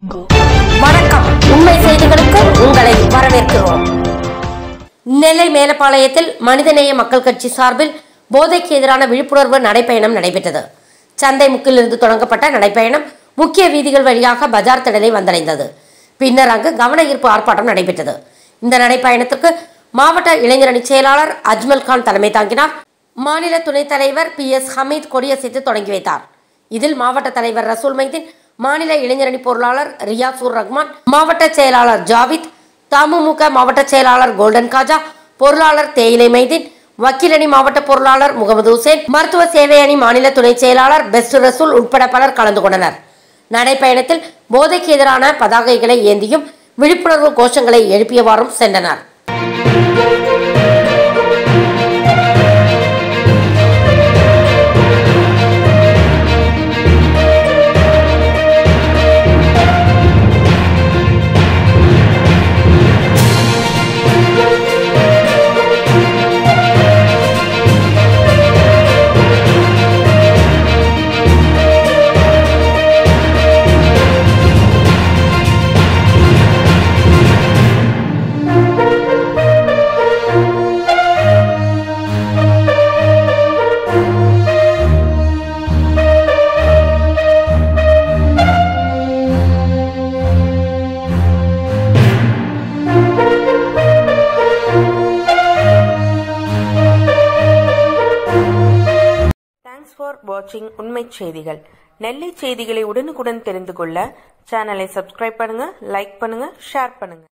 வணக்கம் உண்மை செய்திகளுக்கு உங்களை வரவேற்கிறோம் நெல்லை மேலப்பாளையத்தில் மனிதநேய மக்கள் கட்சி சார்பில் போதைக்கு எதிரான விழிப்புணர்வு நடைப்பயணம் நடைபெற்றது சந்தை முக்கிலிருந்து தொடங்கப்பட்ட நடைப்பயணம் முக்கிய வீதிகள் வழியாக பஜார் திடலை வந்தடைந்தது பின்னர் அங்கு கவன ஈர்ப்பு ஆர்ப்பாட்டம் நடைபெற்றது இந்த நடைப்பயணத்திற்கு மாவட்ட இளைஞரணி செயலாளர் அஜ்மல் கான் தலைமை தாங்கினார் மாநில துணைத் தலைவர் பி எஸ் ஹமீத் கொடியசைத்து தொடங்கி வைத்தார் இதில் மாவட்ட தலைவர் ரசூல் மைதீன் மாநில இளைஞரணி பொருளாளர் ரியாசூர் ரஹ்மான் மாவட்ட செயலாளர் ஜாவித் தமுமுக மாவட்ட செயலாளர் கோல்டன் காஜா பொருளாளர் தேயிலை மைதீன் வக்கீலணி மாவட்ட பொருளாளர் முகமது ஹுசேன் மருத்துவ சேவை அணி மாநில துணை செயலாளர் பெஸ்ட் ரசூல் உட்பட பலர் கலந்து கொண்டனர் நடைப்பயணத்தில் போதைக்கு எதிரான பதாகைகளை ஏந்தியும் விழிப்புணர்வு கோஷங்களை எழுப்பியவாறும் சென்றனர் தேங்க்ஸ் ஃபார் வாட்சிங் உண்மை செய்திகள் நெல்லை செய்திகளை உடனுக்குடன் தெரிந்து கொள்ள சேனலை சப்ஸ்கிரைப் பண்ணுங்க லைக் பண்ணுங்க ஷேர் பண்ணுங்க